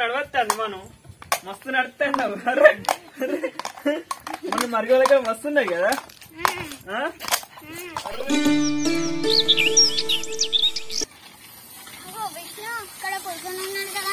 నడవస్తాను మనం మస్తు నడుస్తాడు అరే మన మరిగో దగ్గర మస్తు ఉన్నాయి కదా ఆ? విష్ణు ఇక్కడ కూర్చొని ఉన్నాడు కదా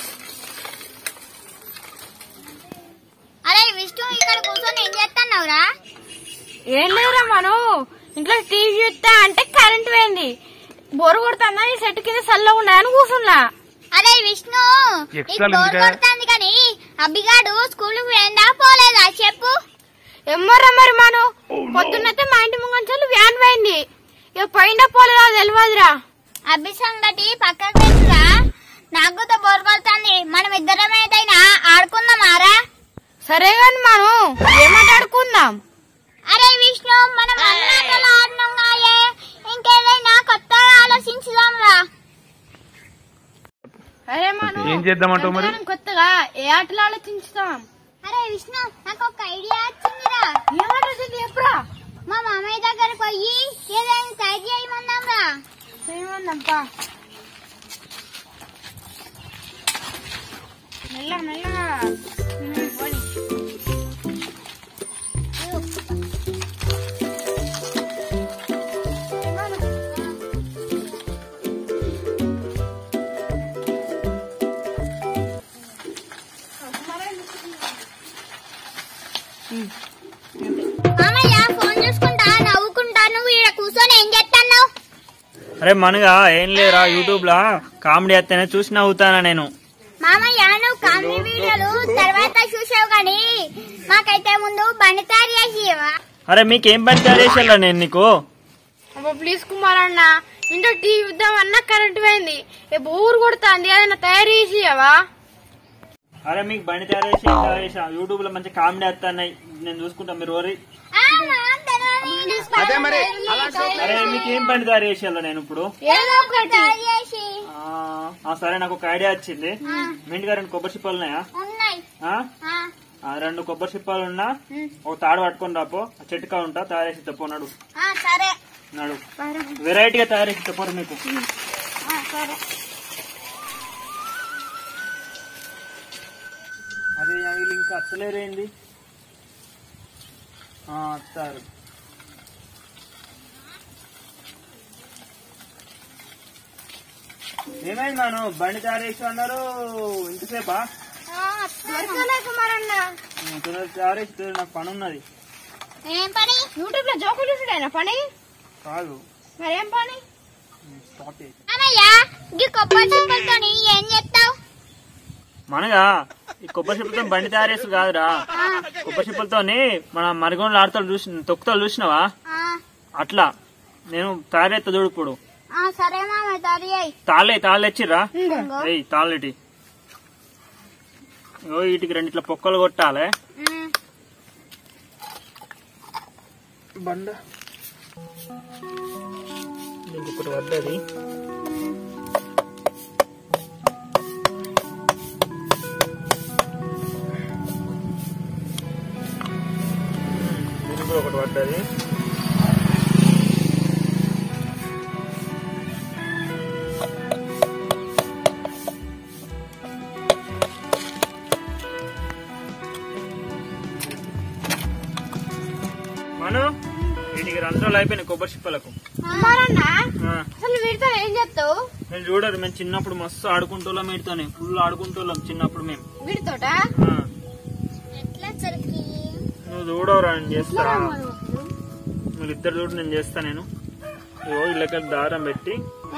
అరే విష్ణు ఇక్కడ కూర్చొని ఏం చేస్తున్నావురా ఏం లేదురా మనం ఇంట్లో టీవీ చూస్తా అంటే కరెంట్ పోయింది బోరు కొడుతుందా ఈ సెట్ కింద చల్లగా ఉండదని కూర్చున్నా అరే విష్ణు నీకు బోర్ కొడుతుంది కానీ అబ్బిగాడు స్కూల్ కు పోయిందా పోలేదా చెప్పు ఎమ్మరా మరి మనం పొద్దున్నైతే మా ఇంటి ముంగంచెల్లి వ్యాన్ పోయింది ఇక పోయిందా పోలేదా తెలియదురా అబ్బి సంగటి పక్కకు పెట్టురా నాకు కూడా బోర్ కొడుతుంది మనం ఇద్దరం ఏదైనా ఆడుకుందామారా సరే గాని మనం ఏమాటాడుకుందాం అరే విష్ణు మనం అన్నాటలు ఆడినాం కాయే ఇంకేదైనా కొత్తగా ఆలోచించుదాం రా అరే మనం ఏం చేద్దామంటావు మరి? ఎంతగానో కొత్తగా ఏ ఆటలు ఆలోచించుతాం అరే విష్ణు నాకు ఒక ఐడియా వచ్చిందిరా ఏమాట వచ్చింది ఎప్పుడా మా మామయ్య దగ్గర పోయి ఏదైనా తయారు చేయమన్నాం రా ఏమందంపా మెల్ల మెల్లగా ఉమ్, పోనీ. ఏమను? మామయ్య ఫోన్ చూసుకుంటా నవ్వుకుంటా నువ్వు ఇక్కడ కూర్చొని ఏం చేస్తున్నావు అరే మనగా ఏం లేరా యూట్యూబ్ లా కామెడీ వస్తేనే చూసి నవ్వుతానా నేను మామయ్య నువ్వు కామెడీ వీడియోలు తర్వాత చూసావు కానీ మాకైతే ముందు బండి తయారు చేసి ఇవ్వవా? అరే మీకేం పని తయారు చేసేలా నేను నీకు అబ్బా ప్లీజ్ కుమార్ అన్న ఇంట్లో టీవీ ఇద్దామన్నా కరెంట్ పోయింది ఏ బోర్ కొడుతుంది ఏదైనా తయారు చేసి ఇవ్వవా? అరే మీకు బండి తయారు చేసి ఏం తయారు చేసా యూట్యూబ్ లో మంచి కామెడీ వస్తున్నాయి నేను చూసుకుంటా మీరు ఓరి ఆ, నా తెలియదు. అదే మరి అరే మీకు ఏం బండి తయారు చేసేలా నేను ఇప్పుడు ఏదో ఒకటి తయారు చేసి ఆ, ఆ, సరే నాకు ఒక ఐడియా వచ్చింది మీ ఇంటిగా రెండు కొబ్బరి చిప్పలు ఉన్నాయా ఉన్నాయి ఆ? ఆ, ఆ, రెండు కొబ్బరి చిప్పాలు ఉన్నా ఒక తాడు పట్టుకొని రాపో ఆ చెట్టుకా ఉంటా తయారు చేసి చెప్పు నడు ఆ, సరే నడు వెరైటీగా తయారు చేసి చెప్పరు మీకు ఆ, సరే అరే వీళ్ళు ఇంకా అత్తలేరేంది ఆ, అత్తారు ఏమైంది నాను బండి తయారు చేసి అన్నారు ఇంతసేపా దొరకలే కుమార్ అన్న ఉం, తొందరగా తయారు చేసి తొందరగా నాకు పని ఉన్నది ఏం పని యూట్యూబ్ లో జోకులు చూసుడేనా పని కాదు మరేం పని ఉం, స్టాప్ చేయి అమ్మయ్య ఈ కొబ్బరి చిప్పలతో ఏం చేస్తావు మనగా ఈ కొబ్బరి చిప్పలతో బండి తయారు చేసి కాదురా కొబ్బరి చిప్పలతోని మన మరిగొండలు ఆడతాడు చూసి తొక్కుతాడు చూసినావా అట్లా నేను తయారు చేస్తా చూడు ఇప్పుడు సరే మామయ్య తయారు చేయి తాళ్ళే తాళ్ళు తెచ్చిర్రా ఏయ్ తాళ్ళేటి ఓ వీటికి రెండు ఇట్లా పొక్కలు కొట్టాలి ఉమ్. బండ ఇంకొకటి వద్దది దీనికి కూడా ఒకటి పడ్డది మను వీటికి రంధ్రాలు అయిపోయినాయి కొబ్బరి చిప్పలకు కుమార్ అన్న ఆ, అసలు వీటితో ఏం చేస్తావు నేను చూడరు మేము చిన్నప్పుడు మస్తు ఆడుకుంటోళ్ళం వీటితోనే ఫుల్ ఆడుకుంటోళ్ళం చిన్నప్పుడు మేము వీటితోట ఆ, ఎట్లా చరికి నువ్వు చూడవురా నేను చేస్తా మీరు ఇద్దరు చూడు నేను చేస్తా నేను ఇగో ఇళ్ళకి దారం పెట్టి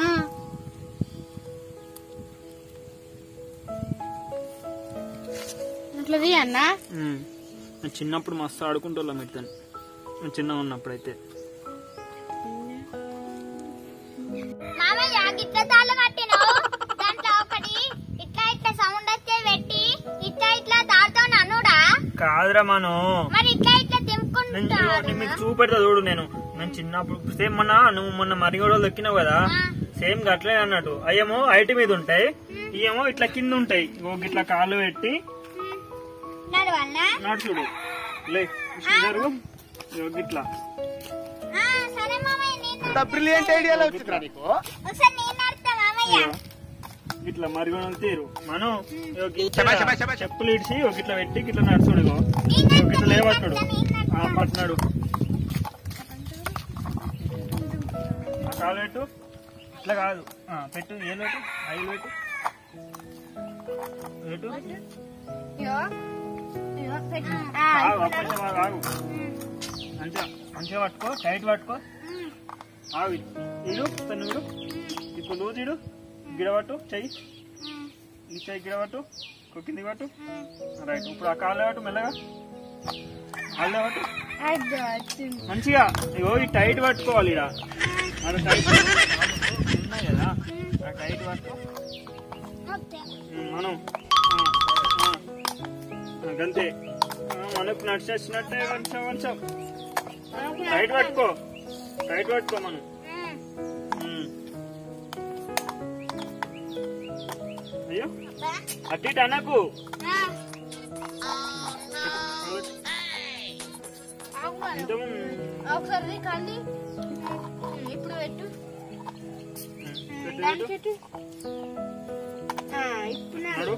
అట్లా అన్న ఉమ్, నేను చిన్నప్పుడు మస్తు ఆడుకుంటోళ్ళం వీటితోని నేను చిన్నగా ఉన్నప్పుడు అయితే మామయ్య గిట్ల తాళ్ళు కట్టినావు దాంట్లో ఒకటి ఇట్లా ఇట్లా సౌండ్ వచ్చే పెట్టి ఇట్లా ఇట్లా తాడుతో నన్నుడా కాదురా మనం మరి ఇట్లా ఇట్లా నేను తింపుకుంటా ఇగో నేను మీకు చూపెడతా చూడు నేను నేను చిన్నప్పుడు సేమ్ మొన్న నువ్వు మొన్న మరిగోడలు దొక్కినావు కదా సేమ్ గట్లే అన్నట్టు అయ్యేమో ఐటి మీద ఉంటాయి ఇయేమో ఇట్లా కింద ఉంటాయి ఇగో ఇట్లా కాళ్ళు పెట్టి నడవల్ల నాడు చూడు లే జరుగు ఇగో ఇట్లా సరే మామయ్య నేను బ్రిలియంట్ ఐడియాలో వచ్చిందిరా నీకు ఒకసారి నేను నడుస్తా మామయ్య ఇట్లా మరుగున తీరు మనం ఇగో గిట్ల చెప్పులు ఇడిచి ఒక ఇట్లా పెట్టి ఇట్లా నడుచుడు ఇగో ఇగో ఇట్లా లేవట్టుడు ఆ, పట్టినాడు ఆ కాలు పెట్టు ఇట్లా కాదు ఆ, పెట్టు ఏం పెట్టు ఐదు పెట్టు పెట్టు ఆగు, ఒక్క నిమిషం ఆగు, ఆగు మంచిగా మంచిగా పట్టుకో టైట్ పట్టుకో ఆగు ఇడు తను ఇడు ఇప్పుడు లూజ్ ఇడు గిడబట్టు చెయ్యి ఈ చెయ్యి గిడబట్టు కింది పట్టు రైట్ ఇప్పుడు ఆ కాళ్ళు పట్టు మెల్లగా కాళ్ళు పట్టు మంచిగా ఇగో ఈ టైట్ పట్టుకోవాలి ఇడ అది టైట్ ఉన్నాయి కదా ఆ టైట్ పట్టుకో ఉమ్, మనం ఆ, ఆ, ఆ, గంతే ఆ, మనకు నడిచేసినట్టే కొంచెం కొంచెం టైట్ పట్టుకో టైట్ పట్టుకో మనం ఉమ్. అయ్యో అటు ఇటు అనకు ఇంతకు ఒకసారి కండి ఇప్పుడు పెట్టు పెట్టు పెట్టు ఇప్పుడు నడు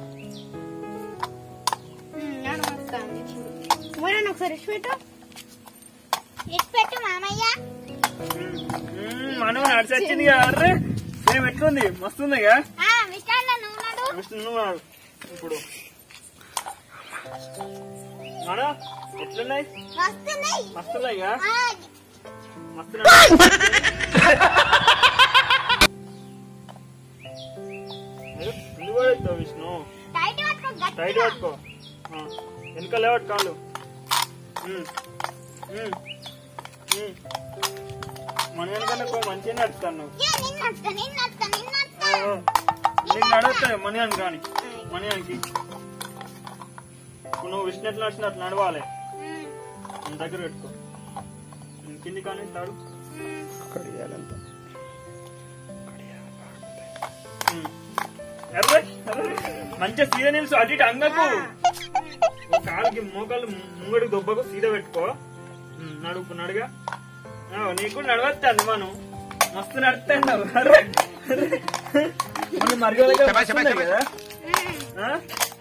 నడుమొస్తాను ఇప్పుడు మొన్న ఒకసారి ఇచ్చి పెట్టు ఇటు పెట్టు మామయ్య ఉమ్, మనం నడిచొచ్చింది కదా అర్రే సేమ్ ఎట్లుంది మస్తుంది కదా ఆ, విశాల నువ్వు నడు నెక్స్ట్ నువ్వు ఆడు. ఇప్పుడు మన ఎట్లున్నాయి వస్తున్నాయి మస్తున్నాయి కదా ఆ, మస్తున్నాయి నువ్వు కూడా ఎత్తావు విష్ణు టైట్ పట్టుకో టైట్ గట్టిగా పట్టుకో ఆ, వెనక లేవట్ కాళ్ళు ఉమ్, ఉమ్, ఉమ్. మన వెనకన్నా ఎక్కువ మంచిగా నడుస్తాను నువ్వు ఏ, నిన్ను నడుస్తా నిన్ను నడుస్తా నిన్ను నడుస్తా ఆ, ఆ. నీకు నడుస్తాయి మనీ అని కానీ మనీ అనికి ఇప్పుడు నువ్వు విష్ణు ఎట్లా నడిచినట్లు నడవాలి ఉమ్, నీ దగ్గర పెట్టుకో ఉమ్, కింది కానీ తాడు ఉమ్. ఎర్ర ఎర్ర. మంచిగా సీదా నిలుసు అటు ఇటు అంగకు ఓ కాలుకి మోకాలు ముంగడు దొబ్బకు సీదా పెట్టుకో ఉమ్, నడుపు నడుగా ఆ, నీకు కూడా నడవస్తాను మనం మస్తు నడుస్తాను మనం మరిగోలగా కదా ఉమ్. ఆ?